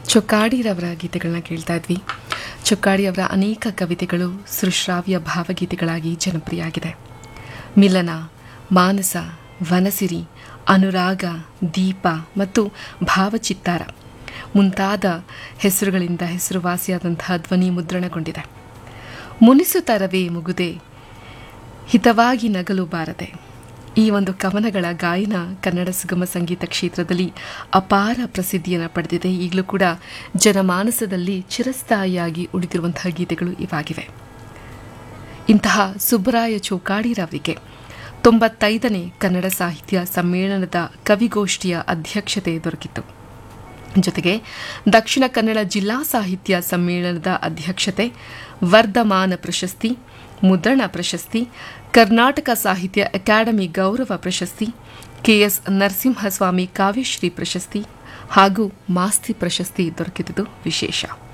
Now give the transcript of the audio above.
ಚೊಕ್ಕಾಡಿರವರ ಗೀತೆಗಳನ್ನ ಕೇಳ್ತಾ ಇದ್ವಿ ಚೊಕ್ಕಾಡಿಯವರ ಅನೇಕ ಕವಿತೆಗಳು ಸುಶ್ರಾವ್ಯ ಭಾವಗೀತೆಗಳಾಗಿ ಜನಪ್ರಿಯ ಆಗಿದೆ ಮಿಲನ ಮಾನಸ ವನಸಿರಿ ಅನುರಾಗ ದೀಪ ಮತ್ತು ಭಾವಚಿತ್ತಾರ ಮುಂತಾದ ಹೆಸರುಗಳಿಂದ ಹೆಸರುವಾಸಿಯಾದಂತಹ ಧ್ವನಿ ಮುದ್ರಣಗೊಂಡಿದೆ ಮುನಿಸುತ್ತರವೇ ಮುಗುದೆ ಹಿತವಾಗಿ ನಗಲು ಬಾರದೆ ಈ ಒಂದು ಕವನಗಳ ಗಾಯನ ಕನ್ನಡ ಸುಗಮ ಸಂಗೀತ ಕ್ಷೇತ್ರದಲ್ಲಿ ಅಪಾರ ಪ್ರಸಿದ್ಧಿಯನ್ನು ಪಡೆದಿದೆ ಈಗಲೂ ಕೂಡ ಜನಮಾನಸದಲ್ಲಿ ಚಿರಸ್ಥಾಯಿಯಾಗಿ ಉಳಿದಿರುವಂತಹ ಗೀತೆಗಳು ಇವಾಗಿವೆ ಇಂತಹ ಸುಬ್ಬರಾಯ ಚೌಕಾಡಿರವರಿಗೆ ತೊಂಬತ್ತೈದನೇ ಕನ್ನಡ ಸಾಹಿತ್ಯ ಸಮ್ಮೇಳನದ ಕವಿಗೋಷ್ಠಿಯ ಅಧ್ಯಕ್ಷತೆ ದೊರಕಿತು ಜೊತೆಗೆ ದಕ್ಷಿಣ ಕನ್ನಡ ಜಿಲ್ಲಾ ಸಾಹಿತ್ಯ ಸಮ್ಮೇಳನದ ಅಧ್ಯಕ್ಷತೆ ವರ್ಧಮಾನ ಪ್ರಶಸ್ತಿ ಮುದ್ರಣ ಪ್ರಶಸ್ತಿ ಕರ್ನಾಟಕ ಸಾಹಿತ್ಯ ಅಕಾಡೆಮಿ ಗೌರವ ಪ್ರಶಸ್ತಿ ಕೆಎಸ್ ನರಸಿಂಹಸ್ವಾಮಿ ಕಾವ್ಯಶ್ರೀ ಪ್ರಶಸ್ತಿ ಹಾಗೂ ಮಾಸ್ತಿ ಪ್ರಶಸ್ತಿ ದೊರಕಿದುದು ವಿಶೇಷ